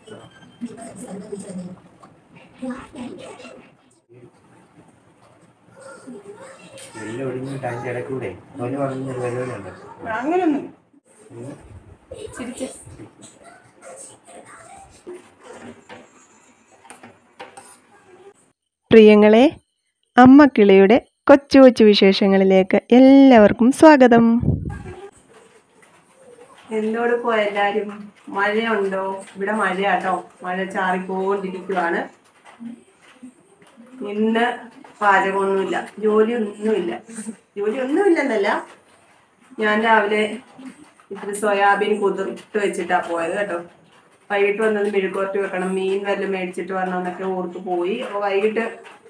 വെള്ളം ഒടിഞ്ഞിട്ട് അതിൻ്റെ ഇടയ്ക്കൂടെ അവന് പറഞ്ഞൊരു പരിപാടി ഉണ്ട് അങ്ങനൊന്നും ചിരിച്ച് പ്രിയങ്ങളെ അമ്മക്കിളിയുടെ കൊച്ചു കൊച്ചു വിശേഷങ്ങളിലേക്ക് എല്ലാവർക്കും സ്വാഗതം എന്നോടിപ്പോ എല്ലാരും മഴയുണ്ടോ ഇവിടെ മഴയാട്ടോ മഴ ചാറിക്കൊണ്ടിരിക്കുവാണ് ഇന്ന് പാചകമൊന്നുമില്ല ജോലി ഒന്നുമില്ല ജോലി ഒന്നുമില്ലെന്നല്ല ഞാൻ രാവിലെ ഇത്തിരി സോയാബീൻ കുതിർത്ത് വെച്ചിട്ടാ പോയത് കേട്ടോ വൈകിട്ട് വന്നത് മെഴുകുവരട്ടി വെക്കണം മീൻ വല്ലതും മേടിച്ചിട്ട് വരണമെന്നൊക്കെ ഓർത്ത് പോയി അപ്പോൾ വൈകിട്ട്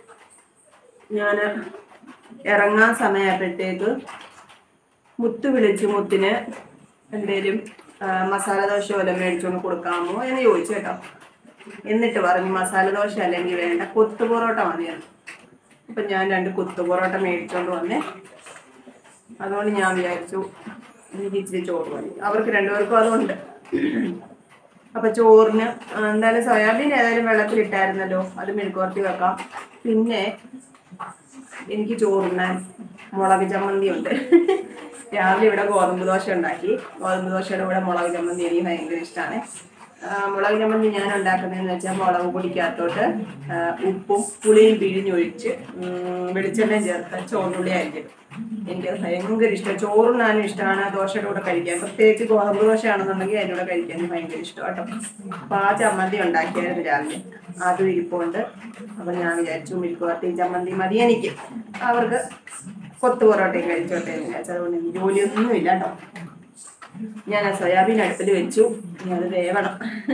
ഞാൻ ഇറങ്ങാൻ സമയമായപ്പോഴത്തേക്ക് മുത്ത് വിളിച്ചു മുത്തിന് എന്തേലും ആ, മസാല ദോശ വല്ലതും മേടിച്ചോണ്ട് കൊടുക്കാമോ എന്ന് ചോദിച്ചു കേട്ടോ എന്നിട്ട് പറഞ്ഞു മസാല ദോശ അല്ലെങ്കിൽ വേണ്ട കൊത്തു പൊറോട്ട മതിയാണ് അപ്പം ഞാൻ രണ്ട് കൊത്തു പൊറോട്ട മേടിച്ചോണ്ട് വന്നേ അതുകൊണ്ട് ഞാൻ വിചാരിച്ചു എനിക്ക് ഇച്ചിരി ചോറ് മതി അവർക്ക് രണ്ടുപേർക്കും അതുണ്ട് അപ്പൊ ചോറിന് ആ, എന്തായാലും സോയാബീൻ ഏതായാലും വെള്ളത്തിലിട്ടായിരുന്നല്ലോ അത് മെഴുക്കുവരട്ടി വെക്കാം പിന്നെ എനിക്ക് ചോറിനാൻ മുളക് ചമ്മന്തി ഉണ്ട് രാവിലെ ഇവിടെ ഗോതമ്പ് ദോശ ഉണ്ടാക്കി ഗോതമ്പ് ദോശയുടെ കൂടെ മുളക് ചമ്മന്തി എനിക്ക് ഭയങ്കര ഇഷ്ടമാണ് മുളക് ചമ്മന്തി ഞാൻ ഉണ്ടാക്കുന്നതെന്ന് വെച്ചാൽ മുളക് പൊടിക്കകത്തോട്ട് ആ, ഉപ്പും പുളിയും പിഴിഞ്ഞൊഴിച്ച് ഉം, വെളിച്ചെണ്ണ ചേർത്ത് ചോറുള്ളി അരിഞ്ഞിടും എനിക്കത് ഭയങ്കര ഇഷ്ടം ചോറുണ്ണാനും ഇഷ്ടമാണ് ദോശയുടെ കൂടെ കഴിക്കാൻ പ്രത്യേകിച്ച് ഗോതമ്പ് ദോശയാണെന്നുണ്ടെങ്കിൽ അതിൻ്റെ കൂടെ കഴിക്കാൻ ഭയങ്കര ഇഷ്ടം കേട്ടോ അപ്പോൾ ആ ചമ്മന്തി ഉണ്ടാക്കിയായിരുന്നു രാവിലെ അതും ഇരിപ്പുണ്ട് അപ്പോൾ ഞാൻ വിചാരിച്ചു മിൽക്കുവരട്ടിയും ചമ്മന്തി മതി എനിക്ക് അവർക്ക് കൊത്തു പൊറോട്ടയും കഴിച്ചോട്ടെ എന്ന് വിചാരിച്ചു അതുകൊണ്ട് എനിക്ക് ജോലിയൊന്നും ഇല്ല കേട്ടോ ഞാൻ ആ സോയാബീൻ അടുപ്പിൽ വെച്ചു ഇനി അത് വേവണം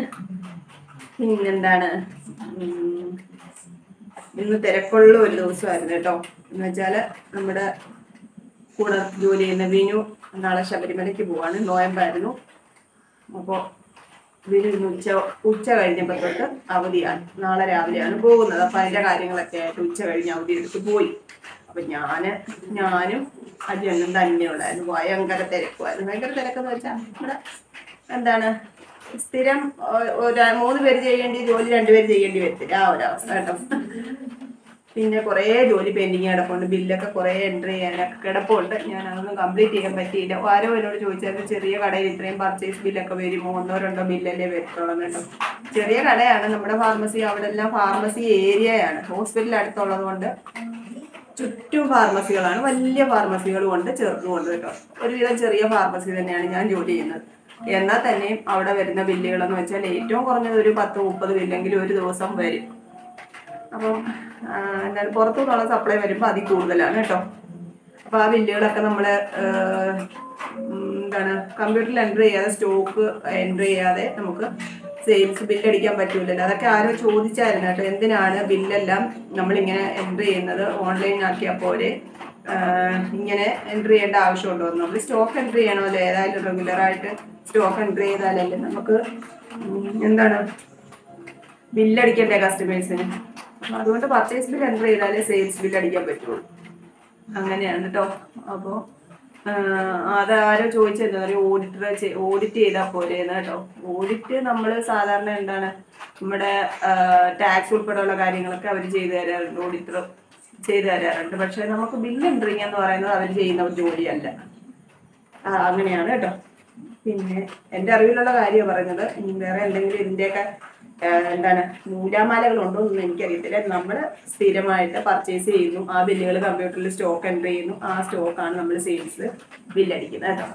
പിന്നെന്താണ് ഉം, ഇന്ന് തിരക്കുള്ള ഒരു ദിവസമായിരുന്നു കേട്ടോ എന്ന് വെച്ചാല് നമ്മുടെ കൂടെ ജോലി ചെയ്യുന്ന വിനു നാളെ ശബരിമലയ്ക്ക് പോവാണ് നോയമ്പായിരുന്നു അപ്പോൾ വിനു ഇന്ന് ഉച്ച ഉച്ച കഴിഞ്ഞപ്പോൾ തൊട്ട് അവധിയാണ് നാളെ രാവിലെയാണ് പോകുന്നത് അപ്പം അതിൻ്റെ കാര്യങ്ങളൊക്കെ ആയിട്ട് ഉച്ച കഴിഞ്ഞ് അവധി എടുത്ത് പോയി അപ്പം ഞാന് ഞാനും അജയനും തന്നെ ഉണ്ടായിരുന്നു ഭയങ്കര തിരക്കുമായിരുന്നു ഭയങ്കര തിരക്കെന്ന് വെച്ചാൽ ഇവിടെ എന്താണ് സ്ഥിരം ഒ- ഒരു മൂന്ന് പേര് ചെയ്യേണ്ടി ജോലി രണ്ടുപേര് ചെയ്യേണ്ടി വരത്തില്ല ആ ഒരവസ്ഥ കേട്ടോ പിന്നെ കുറേ ജോലി പെൻഡിങ് കിടപ്പുണ്ട് ബില്ലൊക്കെ കുറേ എൻട്രി ചെയ്യാനൊക്കെ കിടപ്പുണ്ട് ഞാൻ അതൊന്നും കംപ്ലീറ്റ് ചെയ്യാൻ പറ്റിയില്ല ആരോ എന്നോട് ചോദിച്ചാൽ ചെറിയ കടയിൽ ഇത്രയും പർച്ചേസ് ബില്ലൊക്കെ വരുമോ ഒന്നോ രണ്ടോ ബില്ലല്ലേ വരത്തുള്ളൂ കേട്ടോ ചെറിയ കടയാണ് നമ്മുടെ ഫാർമസി അവിടെ എല്ലാം ഫാർമസി ഏരിയയാണ് ഹോസ്പിറ്റൽ അടുത്തുള്ളത് കൊണ്ട് ചുറ്റും ഫാർമസികളാണ് വലിയ ഫാർമസികളും ഉണ്ട് ചെറുതും ഉണ്ട് കേട്ടോ ഒരുവിധം ചെറിയ ഫാർമസി തന്നെയാണ് ഞാൻ ജോലി ചെയ്യുന്നത് എന്നാൽ തന്നെയും അവിടെ വരുന്ന ബില്ലുകളെന്ന് വെച്ചാൽ ഏറ്റവും കുറഞ്ഞത് ഒരു പത്ത് മുപ്പത് ബില്ലെങ്കിലും ഒരു ദിവസം വരും അപ്പം ആ, എന്താണ് പുറത്തുനിന്നുള്ള സപ്ലൈ വരുമ്പോൾ അതിൽ കൂടുതലാണ് കേട്ടോ അപ്പോൾ ആ ബില്ലുകളൊക്കെ നമ്മൾ എന്താണ് കമ്പ്യൂട്ടറിൽ എൻ്റർ ചെയ്യാതെ സ്റ്റോക്ക് എൻ്റർ ചെയ്യാതെ നമുക്ക് സെയിൽസ് ബില്ല് അടിക്കാൻ പറ്റൂലല്ലോ അതൊക്കെ ആരോ ചോദിച്ചായിരുന്നു കേട്ടോ എന്തിനാണ് ബില്ലെല്ലാം നമ്മളിങ്ങനെ എൻ്റർ ചെയ്യുന്നത് ഓൺലൈൻ ആക്കിയാൽ പോരെ ആ, ഇങ്ങനെ എൻ്റർ ചെയ്യേണ്ട ആവശ്യമുണ്ടോ എന്ന് നമ്മൾ സ്റ്റോക്ക് എൻ്റർ ചെയ്യണമല്ലോ ഏതായാലും റെഗുലറായിട്ട് സ്റ്റോക്ക് എൻ്റർ ചെയ്താലല്ലേ നമുക്ക് ഉം, എന്താണ് ബില്ലടിക്കണ്ടേ കസ്റ്റമേഴ്സിന് അപ്പൊ അതുകൊണ്ട് പർച്ചേസ് ബിൽ എൻ്റർ ചെയ്താലേ സെയിൽസ് ബിൽ അടിക്കാൻ പറ്റുള്ളൂ അങ്ങനെയാണ് കേട്ടോ അപ്പോൾ അത് ആരോ ചോദിച്ചത് ഒരു ഓഡിറ്റർ ഓഡിറ്റ് ചെയ്താൽ പോരെന്ന് കേട്ടോ ഓഡിറ്റ് നമ്മൾ സാധാരണ എന്താണ് നമ്മുടെ ടാക്സ് ഉൾപ്പെടെയുള്ള കാര്യങ്ങളൊക്കെ അവർ ചെയ്തു തരാറുണ്ട് ഓഡിറ്റർ ചെയ്തു തരാറുണ്ട് പക്ഷെ നമുക്ക് ബില്ല് എൻട്രിങ് എന്ന് പറയുന്നത് അവർ ചെയ്യുന്ന ഒരു ജോലിയല്ല ആ, അങ്ങനെയാണ് കേട്ടോ പിന്നെ എൻ്റെ അറിവിലുള്ള കാര്യമാണ് പറഞ്ഞത് ഇനി വേറെ എന്തെങ്കിലും ഇതിൻ്റെയൊക്കെ ആ, എന്താണ് നൂലാമാലകൾ ഉണ്ടോ എന്നൊന്നും എനിക്കറിയത്തില്ല നമ്മൾ സ്ഥിരമായിട്ട് പർച്ചേസ് ചെയ്യുന്നു ആ ബില്ലുകൾ കമ്പ്യൂട്ടറിൽ സ്റ്റോക്ക് എൻ്റർ ചെയ്യുന്നു ആ സ്റ്റോക്കാണ് നമ്മൾ സെയിൽസ് ബില്ലടിക്കുന്നത് കേട്ടോ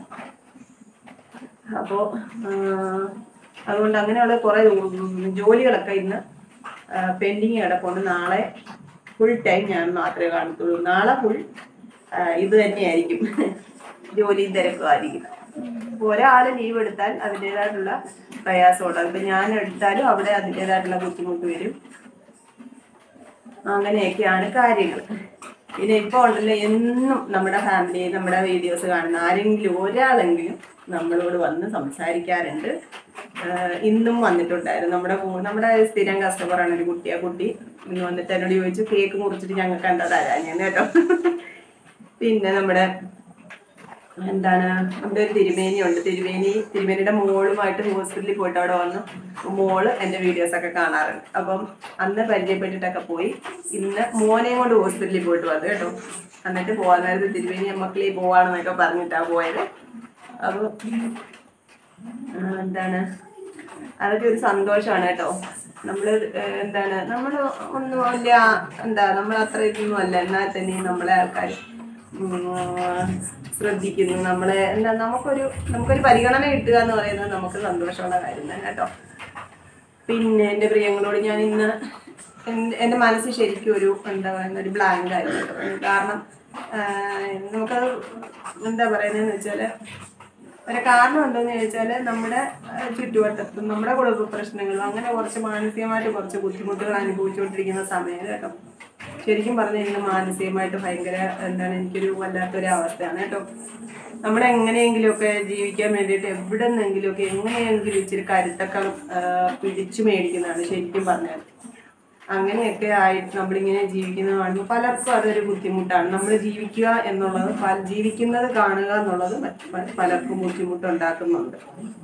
അപ്പോൾ അതുകൊണ്ട് അങ്ങനെയുള്ള കുറേ ജോലികളൊക്കെ ഇന്ന് പെൻഡിങ് കിടപ്പുണ്ട് നാളെ ഫുൾ ടൈം ഞാൻ മാത്രമേ കാണത്തുള്ളൂ നാളെ ഫുൾ ഇത് തന്നെയായിരിക്കും ജോലിയും തിരക്കും ആയിരിക്കും അപ്പൊ ഒരാൾ ലീവ് എടുത്താൽ അതിൻ്റെതായിട്ടുള്ള പ്രയാസമുണ്ട് അതിപ്പോൾ ഞാൻ എടുത്താലും അവിടെ അതിൻ്റെതായിട്ടുള്ള ബുദ്ധിമുട്ട് വരും അങ്ങനെയൊക്കെയാണ് കാര്യങ്ങൾ പിന്നെ ഇപ്പോൾ ഉണ്ടല്ലോ എന്നും നമ്മുടെ ഫാമിലി നമ്മുടെ വീഡിയോസ് കാണുന്ന ആരെങ്കിലും ഒരാളെങ്കിലും നമ്മളോട് വന്ന് സംസാരിക്കാറുണ്ട് ആഹ് ഇന്നും വന്നിട്ടുണ്ടായിരുന്നു നമ്മുടെ കൂ- നമ്മുടെ സ്ഥിരം കസ്റ്റമറാണ് ഒരു കുട്ടി ആ കുട്ടി ഇന്ന് വന്നിട്ട് എന്നോട് ചോദിച്ചു കേക്ക് മുറിച്ചിട്ട് ഞങ്ങൾക്ക് എന്താ തരാൻ ഞാൻ കേട്ടോ പിന്നെ നമ്മുടെ എന്താണ് നമ്മുടെ ഒരു തിരുമേനി ഉണ്ട് തിരുമേനി തിരുമേനിയുടെ മോളുമായിട്ട് ഹോസ്പിറ്റലിൽ പോയിട്ട് അവിടെ വന്നു മോള് എൻ്റെ വീഡിയോസ് ഒക്കെ കാണാറുണ്ട് അപ്പം അന്ന് പരിചയപ്പെട്ടിട്ടൊക്കെ പോയി ഇന്ന് മോനെയും കൊണ്ട് ഹോസ്പിറ്റലിൽ പോയിട്ട് വന്നു കേട്ടോ എന്നിട്ട് പോകാൻ നേരത്ത് തിരുമേനി അമ്മക്കളി പോവാണെന്നൊക്കെ പറഞ്ഞിട്ടാണ് പോയത് അപ്പോൾ എന്താണ് അതൊക്കെ ഒരു സന്തോഷമാണ് കേട്ടോ നമ്മൾ എന്താണ് നമ്മൾ ഒന്നും വലിയ എന്താ നമ്മൾ അത്ര ഇതൊന്നും അല്ല എന്നാൽ തന്നെ നമ്മളെ ആൾക്കാർ ശ്രദ്ധിക്കുന്നു നമ്മളെ എന്താ നമുക്കൊരു നമുക്കൊരു പരിഗണന കിട്ടുക എന്ന് പറയുന്നത് നമുക്ക് സന്തോഷമുള്ള കാര്യം തന്നെ കേട്ടോ പിന്നെ എൻ്റെ പ്രിയങ്ങളോട് ഞാൻ ഇന്ന് എൻ്റെ എൻ്റെ മനസ്സ് ശരിക്കും ഒരു എന്താ പറയുന്ന ഒരു ബ്ലാങ്ക് ആയിരുന്നു കേട്ടോ കാരണം ആഹ് നമുക്കത് എന്താ പറയുന്നതെന്ന് വെച്ചാൽ അതിന് കാരണം എന്താണെന്ന് ചോദിച്ചാൽ നമ്മുടെ ആഹ് ചുറ്റുവട്ടത്തും നമ്മുടെ കുടുംബ പ്രശ്നങ്ങളും അങ്ങനെ കുറച്ച് മാനസികമായിട്ട് കുറച്ച് ബുദ്ധിമുട്ടുകൾ അനുഭവിച്ചുകൊണ്ടിരിക്കുന്ന സമയം കേട്ടോ ശരിക്കും പറഞ്ഞാൽ ഇന്ന് മാനസികമായിട്ട് ഭയങ്കര എന്താണ് എനിക്കൊരു വല്ലാത്തൊരു അവസ്ഥയാണ് കേട്ടോ നമ്മൾ എങ്ങനെയെങ്കിലുമൊക്കെ ജീവിക്കാൻ വേണ്ടിയിട്ട് എവിടെ നിന്നെങ്കിലുമൊക്കെ എങ്ങനെയെങ്കിലും ഇച്ചിരി കരുത്തൊക്കെ ആഹ് പിടിച്ചു മേടിക്കുന്നതാണ് ശരിക്കും പറഞ്ഞാൽ അങ്ങനെയൊക്കെ ആയിട്ട് നമ്മളിങ്ങനെ ജീവിക്കുന്നത് കാണുമ്പോൾ പലർക്കും അതൊരു ബുദ്ധിമുട്ടാണ് നമ്മൾ ജീവിക്കുക എന്നുള്ളത് പല- ജീവിക്കുന്നത് കാണുക എന്നുള്ളത് മറ്റ് പ- പലർക്കും ബുദ്ധിമുട്ടുണ്ടാക്കുന്നുണ്ട്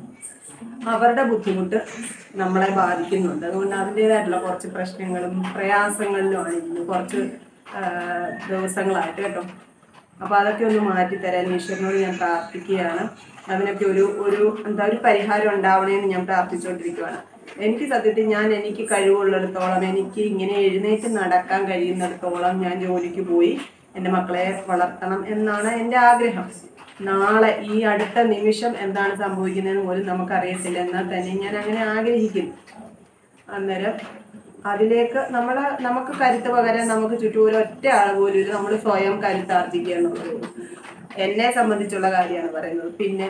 അവരുടെ ബുദ്ധിമുട്ട് നമ്മളെ ബാധിക്കുന്നുണ്ട് അതുകൊണ്ട് അതിൻ്റെതായിട്ടുള്ള കുറച്ച് പ്രശ്നങ്ങളും പ്രയാസങ്ങളിലുമാണ് ഇന്ന് കുറച്ച് ആ, ദിവസങ്ങളായിട്ട് കേട്ടോ അപ്പോൾ അതൊക്കെ ഒന്ന് മാറ്റിത്തരാൻ ഈശ്വരനോട് ഞാൻ പ്രാർത്ഥിക്കുകയാണ് അതിനൊക്കെ ഒരു ഒരു എന്താ ഒരു പരിഹാരം ഉണ്ടാവണേന്ന് ഞാൻ പ്രാർത്ഥിച്ചുകൊണ്ടിരിക്കുകയാണ് എനിക്ക് സത്യത്തിൽ ഞാൻ എനിക്ക് കഴിവുള്ളിടത്തോളം എനിക്ക് ഇങ്ങനെ എഴുന്നേറ്റ് നടക്കാൻ കഴിയുന്നിടത്തോളം ഞാൻ ജോലിക്ക് പോയി എൻ്റെ മക്കളെ വളർത്തണം എന്നാണ് എൻ്റെ ആഗ്രഹം നാളെ ഈ അടുത്ത നിമിഷം എന്താണ് സംഭവിക്കുന്നതെന്ന് പോലും നമുക്കറിയത്തില്ല എന്നാൽ തന്നെ ഞാൻ അങ്ങനെ ആഗ്രഹിക്കുന്നു അന്നേരം അതിലേക്ക് നമ്മളെ നമുക്ക് കരുത്ത് പകരാൻ നമുക്ക് ചുറ്റും ഒരു ഒറ്റ ആൾ പോലും ഇല്ല നമ്മൾ സ്വയം കരുത്താർജിക്കുക എന്നുള്ളത് എന്നെ സംബന്ധിച്ചുള്ള കാര്യമാണ് പറയുന്നത് പിന്നെ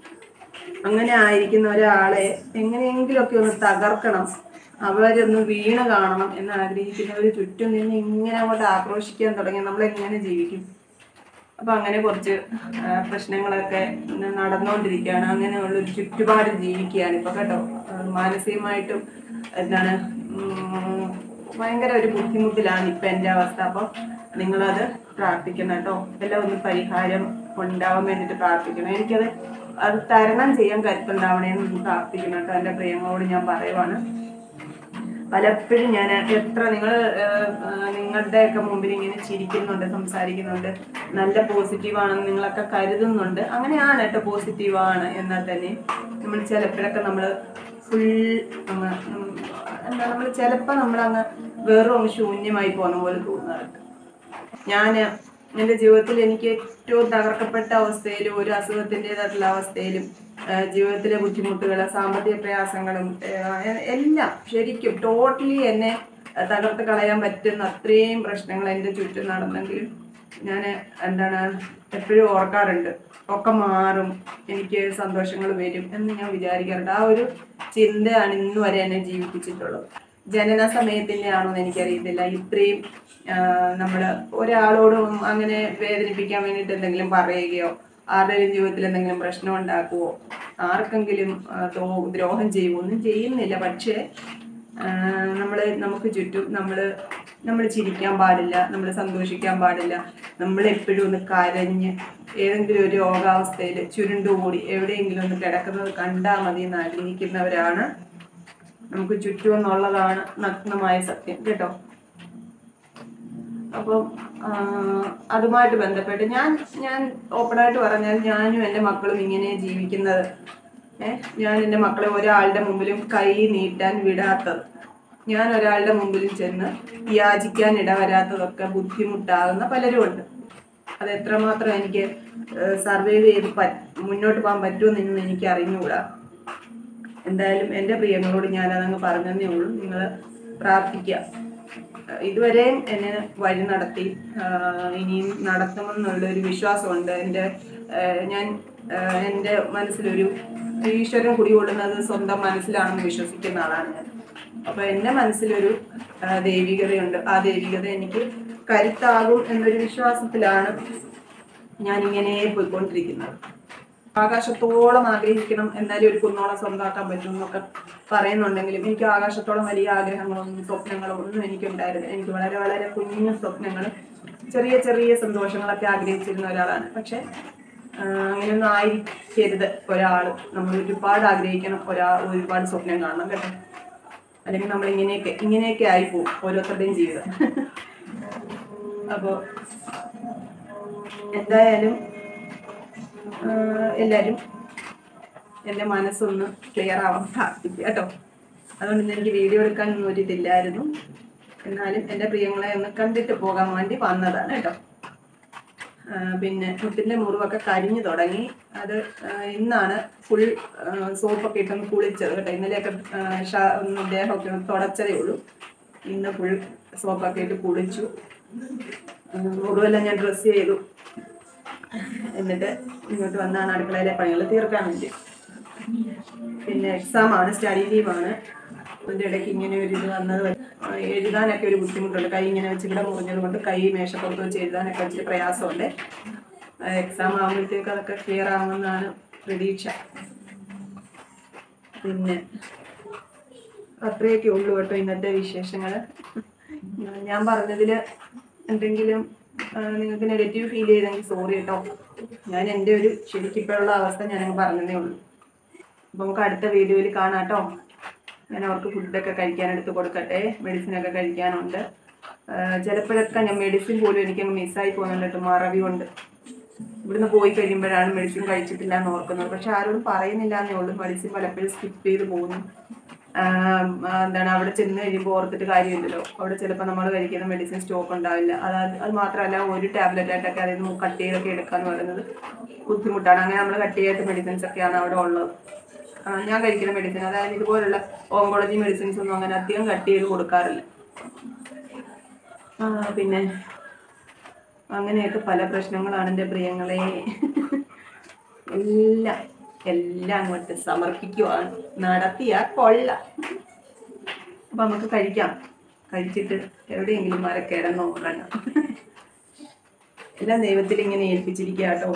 അങ്ങനെ ആയിരിക്കുന്ന ഒരാളെ എങ്ങനെയെങ്കിലുമൊക്കെ ഒന്ന് തകർക്കണം അവരൊന്ന് വീണ് കാണണം എന്ന് ആഗ്രഹിക്കുന്നവർ ചുറ്റും നിന്ന് ഇങ്ങനെ അങ്ങോട്ട് ആക്രോശിക്കാൻ തുടങ്ങിയാൽ നമ്മൾ എങ്ങനെ ജീവിക്കും അപ്പൊ അങ്ങനെ കുറച്ച് ആ, പ്രശ്നങ്ങളൊക്കെ ഇന്ന് നടന്നുകൊണ്ടിരിക്കുകയാണ് അങ്ങനെയുള്ള ഒരു ചുറ്റുപാട് ജീവിക്കുകയാണ് ഇപ്പൊ കേട്ടോ ആ, മാനസികമായിട്ടും എന്താണ് ഉം, ഭയങ്കര ഒരു ബുദ്ധിമുട്ടിലാണ് ഇപ്പൊ എൻ്റെ അവസ്ഥ അപ്പം നിങ്ങളത് പ്രാർത്ഥിക്കണം കേട്ടോ എല്ലാം ഒന്ന് പരിഹാരം ഉണ്ടാവാൻ വേണ്ടിയിട്ട് പ്രാർത്ഥിക്കണം എനിക്കത് അത് തരണം ചെയ്യാൻ കരുത്തുണ്ടാവണേന്ന് ഒന്ന് പ്രാർത്ഥിക്കണം കേട്ടോ എൻ്റെ പ്രിയങ്ങളോട് ഞാൻ പറയുവാണ് പലപ്പോഴും ഞാൻ എത്ര നിങ്ങൾ നിങ്ങളുടെയൊക്കെ മുമ്പിൽ ഇങ്ങനെ ചിരിക്കുന്നുണ്ട് സംസാരിക്കുന്നുണ്ട് നല്ല പോസിറ്റീവാണെന്ന് നിങ്ങളൊക്കെ കരുതുന്നുണ്ട് അങ്ങനെയാണ് കേട്ടോ പോസിറ്റീവാണ് എന്നാൽ തന്നെ നമ്മൾ ചിലപ്പോഴൊക്കെ നമ്മൾ ഫുൾ അങ്ങ് ഉം, എന്താ നമ്മൾ ചിലപ്പോൾ നമ്മളങ്ങ് വെറും അങ്ങ് ശൂന്യമായി പോകുന്ന പോലെ തോന്നാറുണ്ട് ഞാൻ എൻ്റെ ജീവിതത്തിൽ എനിക്ക് ഏറ്റവും തകർക്കപ്പെട്ട അവസ്ഥയിലും ഒരു അസുഖത്തിൻ്റെതായിട്ടുള്ള അവസ്ഥയിലും ആ, ജീവിതത്തിലെ ബുദ്ധിമുട്ടുകൾ സാമ്പത്തിക പ്രയാസങ്ങളും ആ, എ- എല്ലാം ശരിക്കും ടോട്ടലി എന്നെ ആ, തകർത്ത് കളയാൻ പറ്റുന്ന അത്രയും പ്രശ്നങ്ങൾ എൻ്റെ ചുറ്റും നടന്നെങ്കിലും ഞാൻ എന്താണ് എപ്പോഴും ഓർക്കാറുണ്ട് ഒക്കെ മാറും എനിക്ക് സന്തോഷങ്ങൾ വരും എന്ന് ഞാൻ വിചാരിക്കാറുണ്ട് ആ ഒരു ചിന്തയാണ് ഇന്ന് വരെ എന്നെ ജീവിപ്പിച്ചിട്ടുള്ളത് ജനന സമയത്തിൻ്റെ ആണോ എന്ന് എനിക്കറിയത്തില്ല ഇത്രയും നമ്മൾ ഒരാളോടും അങ്ങനെ വേദനിപ്പിക്കാൻ വേണ്ടിയിട്ട് എന്തെങ്കിലും പറയുകയോ ആരുടെയും ജീവിതത്തിൽ എന്തെങ്കിലും പ്രശ്നം ഉണ്ടാക്കുവോ ആർക്കെങ്കിലും ആ, ദ്രോ- ദ്രോഹം ചെയ്യുവോ ഒന്നും ചെയ്യുന്നില്ല പക്ഷേ നമ്മൾ നമുക്ക് ചുറ്റും നമ്മൾ നമ്മൾ ചിരിക്കാൻ പാടില്ല നമ്മൾ സന്തോഷിക്കാൻ പാടില്ല നമ്മൾ എപ്പോഴും ഒന്ന് കരഞ്ഞ് ഏതെങ്കിലും ഒരു രോഗാവസ്ഥയിൽ ചുരുണ്ടുകൂടി എവിടെയെങ്കിലും ഒന്ന് കിടക്കുന്നത് കണ്ടാൽ മതി എന്ന് ആഗ്രഹിക്കുന്നവരാണ് നമുക്ക് ചുറ്റും എന്നുള്ളതാണ് നഗ്നമായ സത്യം കേട്ടോ അപ്പം ആ, അതുമായിട്ട് ബന്ധപ്പെട്ട് ഞാൻ ഞാൻ ഓപ്പണായിട്ട് പറഞ്ഞാൽ ഞാനും എൻ്റെ മക്കളും ഇങ്ങനെ ജീവിക്കുന്നത് ഏഹ് ഞാൻ എൻ്റെ മക്കളെ ഒരാളുടെ മുമ്പിലും കൈ നീട്ടാൻ വിടാത്തത് ഞാൻ ഒരാളുടെ മുമ്പിലും ചെന്ന് യാചിക്കാൻ ഇടവരാത്തതൊക്കെ ബുദ്ധിമുട്ടാകുന്ന പലരും ഉണ്ട് അത് എത്രമാത്രം എനിക്ക് സർവൈവ് ചെയ്ത് പറ്റ് മുന്നോട്ട് പോകാൻ പറ്റുമെന്ന് എനിക്ക് അറിഞ്ഞുകൂടാ എന്തായാലും എൻ്റെ പ്രിയങ്ങളോട് ഞാൻ അതങ്ങ് പറഞ്ഞതേ ഉള്ളൂ നിങ്ങൾ പ്രാർത്ഥിക്കുക ഏഹ് ഇതുവരെയും എന്നെ വഴി നടത്തി ആഹ് ഇനിയും നടത്തുമെന്നുള്ള ഒരു വിശ്വാസമുണ്ട് എൻ്റെ ഏഹ് ഞാൻ ഏഹ് എൻ്റെ മനസ്സിലൊരു ഈശ്വരൻ കുടികൊള്ളുന്നത് സ്വന്തം മനസ്സിലാണെന്ന് വിശ്വസിക്കുന്ന ആളാണ് ഞാൻ അപ്പോൾ എൻ്റെ മനസ്സിലൊരു ആഹ് ദൈവികതയുണ്ട് ആ ദൈവികത എനിക്ക് കരുത്താകും എന്നൊരു വിശ്വാസത്തിലാണ് ഞാനിങ്ങനെ പോയിക്കൊണ്ടിരിക്കുന്നത് ആകാശത്തോളം ആഗ്രഹിക്കണം എന്നാലും ഒരു കുന്നോളം സ്വന്തമാക്കാൻ പറ്റും എന്നൊക്കെ പറയുന്നുണ്ടെങ്കിലും എനിക്ക് ആകാശത്തോളം വലിയ ആഗ്രഹങ്ങളൊന്നും സ്വപ്നങ്ങളോ ഒന്നും എനിക്കുണ്ടായിരുന്നു എനിക്ക് വളരെ വളരെ കുഞ്ഞു സ്വപ്നങ്ങൾ ചെറിയ ചെറിയ സന്തോഷങ്ങളൊക്കെ ആഗ്രഹിച്ചിരുന്ന ഒരാളാണ് പക്ഷെ ആ, അങ്ങനെയൊന്നും ആയിരിക്കരുത് ഒരാൾ നമ്മൾ ഒരുപാട് ആഗ്രഹിക്കണം ഒരാ ഒരുപാട് സ്വപ്നം കാണണം കേട്ടോ അല്ലെങ്കിൽ നമ്മൾ ഇങ്ങനെയൊക്കെ ഇങ്ങനെയൊക്കെ ആയിപ്പോവും ഓരോരുത്തരുടെയും ജീവിതം അപ്പോൾ എന്തായാലും ആ, എല്ലാവരും എൻ്റെ മനസ്സൊന്ന് ക്ലിയർ ആവാൻ പ്രാർത്ഥിക്കുക കേട്ടോ അതുകൊണ്ട് ഇന്ന് എനിക്ക് വീഡിയോ എടുക്കാനൊന്നും ഒരു ഇതില്ലായിരുന്നു എന്നാലും എൻ്റെ പ്രിയങ്ങളെ ഒന്ന് കണ്ടിട്ട് പോകാൻ വേണ്ടി വന്നതാണ് കേട്ടോ ആ, പിന്നെ മുട്ടിൻ്റെ മുറിവൊക്കെ കരിഞ്ഞു തുടങ്ങി അത് ആ, ഇന്നാണ് ഫുൾ സോപ്പൊക്കെ ഇട്ടൊന്ന് കുളിച്ചത് കേട്ടോ ഇന്നലെയൊക്കെ ആ, ഷ- ഒന്ന് ദേഹമൊക്കെ ഒന്ന് തുടച്ചതേ ഉള്ളൂ ഇന്ന് ഫുൾ സോപ്പൊക്കെ ഇട്ട് കുളിച്ചു ആ, മുറിവെല്ലാം ഞാൻ ഡ്രസ്സ് ചെയ്തു എന്നിട്ട് ഇങ്ങോട്ട് വന്നാണ് അടുക്കളയിലെ പണികൾ തീർക്കാൻ വേണ്ടി പിന്നെ എക്സാം ആണ് സ്റ്റഡി ലീവാണ് അതിൻ്റെ ഇടയ്ക്ക് ഇങ്ങനെ ഒരു ഇത് വന്നത് വഴി, ആ, എഴുതാനൊക്കെ ഒരു ബുദ്ധിമുട്ടുണ്ട് കൈ ഇങ്ങനെ വെച്ച് ഇവിടെ മുറിഞ്ഞത് കൊണ്ട് കൈ മേശപ്പുറത്ത് വെച്ച് എഴുതാനൊക്കെ വെച്ചിട്ട് പ്രയാസമുണ്ട് എക്സാം ആകുമ്പോഴത്തേക്ക് അതൊക്കെ ക്ലിയർ ആകുമെന്നാണ് പ്രതീക്ഷ പിന്നെ അത്രയൊക്കെ ഉള്ളൂ കേട്ടോ ഇന്നത്തെ വിശേഷങ്ങൾ ഞാൻ പറഞ്ഞതിൽ എന്തെങ്കിലും ആ, നിങ്ങൾക്ക് നെഗറ്റീവ് ഫീൽ ചെയ്തെങ്കിൽ സോറി കേട്ടോ ഞാൻ എൻ്റെ ഒരു ശരിക്കിപ്പോഴുള്ള അവസ്ഥ ഞാനങ്ങ് പറഞ്ഞതേ ഉള്ളൂ അപ്പോൾ നമുക്ക് അടുത്ത വീഡിയോയിൽ കാണാം കേട്ടോ ഞാൻ അവർക്ക് ഫുഡൊക്കെ കഴിക്കാൻ എടുത്ത് കൊടുക്കട്ടെ മെഡിസിനൊക്കെ കഴിക്കാനുണ്ട് ആ, ചിലപ്പോഴൊക്കെ ഞാൻ മെഡിസിൻ പോലും എനിക്കങ്ങ് മിസ്സായി പോകുന്നുണ്ട് കേട്ടോ മറവി കൊണ്ട് ഇവിടുന്ന് പോയി കഴിയുമ്പോഴാണ് മെഡിസിൻ കഴിച്ചിട്ടില്ല എന്ന് ഓർക്കുന്നത് പക്ഷെ ആരോടും പറയുന്നില്ല എന്നേ ഉള്ളൂ മെഡിസിൻ പലപ്പോഴും സ്കിപ്പ് ചെയ്ത് പോകുന്നു ആം, ആ, എന്താണ് അവിടെ ചെന്ന് കഴിയുമ്പോൾ ഓർത്തിട്ട് കാര്യമില്ലല്ലോ അവിടെ ചിലപ്പോൾ നമ്മൾ കഴിക്കുന്ന മെഡിസിൻ സ്റ്റോക്ക് ഉണ്ടാവില്ല അത് അത് മാത്രമല്ല ഒരു ടാബ്ലറ്റ് ആയിട്ടൊക്കെ അതിൽ നിന്ന് കട്ട് ചെയ്തൊക്കെ എടുക്കാന്ന് പറയുന്നത് ബുദ്ധിമുട്ടാണ് അങ്ങനെ നമ്മൾ കട്ട് ചെയ്യാത്ത മെഡിസിൻസ് ഒക്കെയാണ് അവിടെ ഉള്ളത് ആ, ഞാൻ കഴിക്കുന്ന മെഡിസിൻ അതായത് ഇതുപോലുള്ള ഓങ്കോളജി മെഡിസിൻസ് ഒന്നും അങ്ങനെ അധികം കട്ട് ചെയ്ത് കൊടുക്കാറില്ല ആ, പിന്നെ അങ്ങനെയൊക്കെ പല പ്രശ്നങ്ങളാണ് എൻ്റെ പ്രിയങ്ങളെ എല്ലാം എല്ലാം അങ്ങോട്ട് സമർപ്പിക്കുവാണ് നടത്തിയ കൊള്ള അപ്പൊ നമുക്ക് കഴിക്കാം കഴിച്ചിട്ട് എവിടെയെങ്കിലും മര കിടന്നോ ഉറങ്ങാം എല്ലാം ദൈവത്തിൽ ഇങ്ങനെ ഏൽപ്പിച്ചിരിക്കുക കേട്ടോ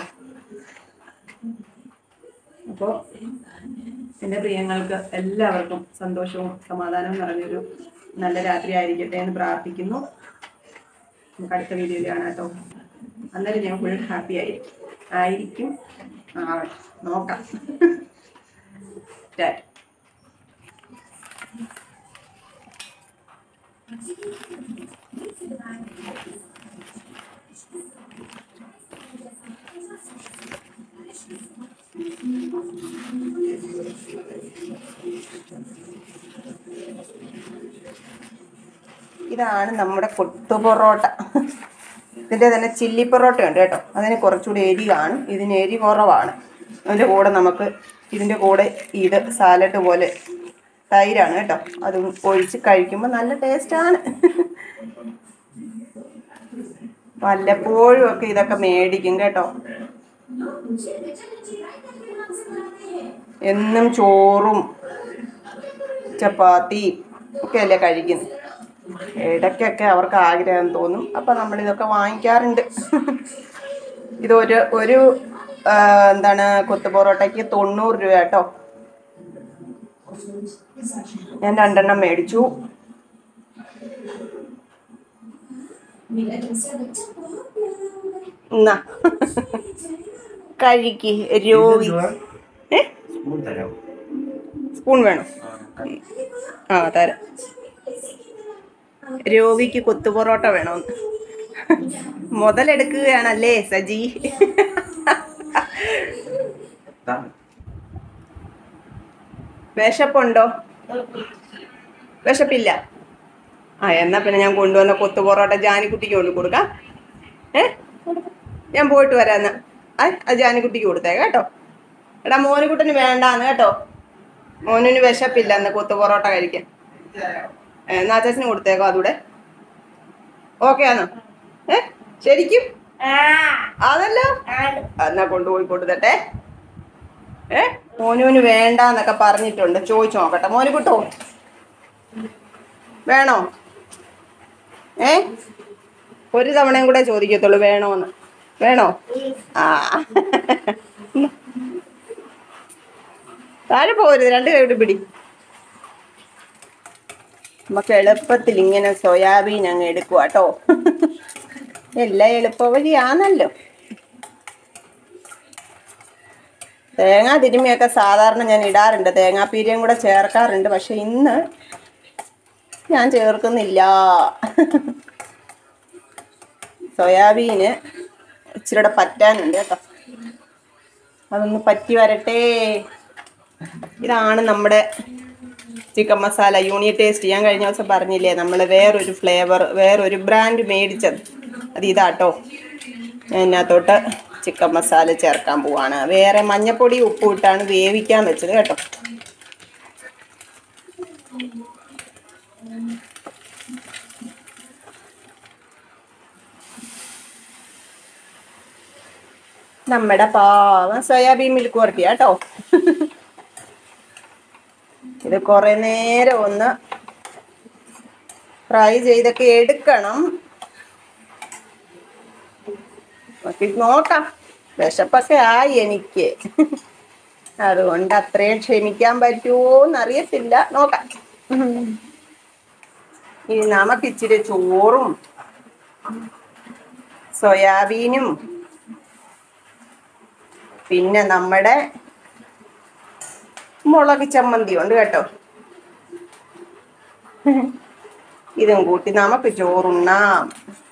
അപ്പോൾ എൻ്റെ പ്രിയങ്ങൾക്ക് എല്ലാവർക്കും സന്തോഷവും സമാധാനവും നിറഞ്ഞൊരു നല്ല രാത്രി ആയിരിക്കട്ടെ എന്ന് പ്രാർത്ഥിക്കുന്നു നമുക്ക് അടുത്ത വീഡിയോയിൽ കാണാം കേട്ടോ അന്നേരം ഞാൻ ഫുൾ ഹാപ്പി ആയിരിക്കും ആയിരിക്കും ആ നോക്കാം ടാറ്റ ഇതാണ് നമ്മുടെ കൊത്തു പൊറോട്ട ഇതിൻ്റെ തന്നെ ചില്ലി പൊറോട്ട ഉണ്ട് കേട്ടോ അതിന് കുറച്ചുകൂടി എരി കാണും ഇതിന് എരി കുറവാണ് അതിൻ്റെ കൂടെ നമുക്ക് ഇതിൻ്റെ കൂടെ ഇത് സാലഡ് പോലെ തൈരാണ് കേട്ടോ അത് ഒഴിച്ച് കഴിക്കുമ്പോൾ നല്ല ടേസ്റ്റാണ് വല്ലപ്പോഴും ഒക്കെ ഇതൊക്കെ മേടിക്കും കേട്ടോ എന്നും ചോറും ചപ്പാത്തിയും ഒക്കെ അല്ലേ കഴിക്കുന്നത് ഇടയ്ക്കൊക്കെ അവർക്ക് ആഗ്രഹം തോന്നും അപ്പം നമ്മളിതൊക്കെ വാങ്ങിക്കാറുണ്ട് ഇതൊരു ഒരു ആ, എന്താണ് കൊത്തു പൊറോട്ടയ്ക്ക് തൊണ്ണൂറ് രൂപ കേട്ടോ ഞാൻ രണ്ടെണ്ണം മേടിച്ചു എന്നാ കഴിക്ക് രോഗി ഏ സ്പൂൺ തരാം സ്പൂൺ വേണം ആ തരാം രോഗിക്ക് കൊത്തു പൊറോട്ട വേണമെന്ന് മുതലെടുക്കുകയാണല്ലേ സജി ദാ, വിശപ്പുണ്ടോ വിശപ്പില്ല ആ എന്നാ പിന്നെ ഞാൻ കൊണ്ടുവന്ന കൊത്തു പൊറോട്ട ജാനിക്കുട്ടിക്ക് കൊണ്ട് കൊടുക്കാം ഏ ഞാൻ പോയിട്ട് വരാന്ന് ആ അത് ജാനിക്കുട്ടിക്ക് കൊടുത്തേക്കാം കേട്ടോ എടാ മോനുകുട്ടന് വേണ്ടാന്ന് കേട്ടോ മോനിന് വിശപ്പില്ല എന്ന് കൊത്തു പൊറോട്ട കഴിക്കാൻ ഏ, എന്നാ അച്ചാച്ചന് കൊടുത്തേക്കോ അതൂടെ ഓക്കെ ആണോ ഏ ശരിക്കും അതല്ലോ എന്നാ കൊണ്ടുപോയി കൊടുത്തട്ടെ ഏ മോനുവിന് വേണ്ടാന്നൊക്കെ പറഞ്ഞിട്ടുണ്ട് ചോദിച്ചു നോക്കട്ടെ മോന് കിട്ടോ വേണോ ഏ ഒരു തവണയും കൂടെ ചോദിക്കത്തുള്ളൂ വേണോന്ന് വേണോ ആ താഴെ പോകരുത് രണ്ട് കൈ പിടി നമുക്ക് എളുപ്പത്തിൽ ഇങ്ങനെ സോയാബീൻ അങ്ങ് എടുക്കുക കേട്ടോ എല്ലാം എളുപ്പ വഴിയാണല്ലോ തേങ്ങ തിരുമ്മിയൊക്കെ സാധാരണ ഞാൻ ഇടാറുണ്ട് തേങ്ങാപ്പീരിയും കൂടെ ചേർക്കാറുണ്ട് പക്ഷെ ഇന്ന് ഞാൻ ചേർക്കുന്നില്ല സോയാബീന് ഇച്ചിരിയുടെ പറ്റാനുണ്ട് കേട്ടോ അതൊന്ന് പറ്റി വരട്ടെ ഇതാണ് നമ്മുടെ ചിക്കൻ മസാല യൂണി ടേസ്റ്റ് ഞാൻ കഴിഞ്ഞ ദിവസം പറഞ്ഞില്ലേ നമ്മൾ വേറൊരു ഫ്ലേവർ വേറൊരു ബ്രാൻഡ് മേടിച്ചത് അത് ഇതാട്ടോ ഞാൻ ഇതിനകത്തോട്ട് ചിക്കൻ മസാല ചേർക്കാൻ പോവാണ് വേറെ മഞ്ഞപ്പൊടി ഉപ്പും ഇട്ടാണ് വേവിക്കാൻ വെച്ചത് കേട്ടോ നമ്മുടെ പാവം സോയാബീൻ മിൽക്ക് വരട്ടി കേട്ടോ ഇത് കുറെ നേരം ഒന്ന് ഫ്രൈ ചെയ്തൊക്കെ എടുക്കണം നോക്കി നോക്കാം വിശപ്പൊക്കെ ആയി എനിക്ക് അതുകൊണ്ട് അത്രയും ക്ഷമിക്കാൻ പറ്റുമോ എന്നറിയത്തില്ല നോക്കാം ഇനി നമുക്ക് ഇച്ചിരി ചോറും സോയാബീനും പിന്നെ നമ്മുടെ മുളക് ചമ്മന്തി ഉണ്ട് കേട്ടോ ഇതും കൂട്ടി നമുക്ക് ചോറുണ്ണാം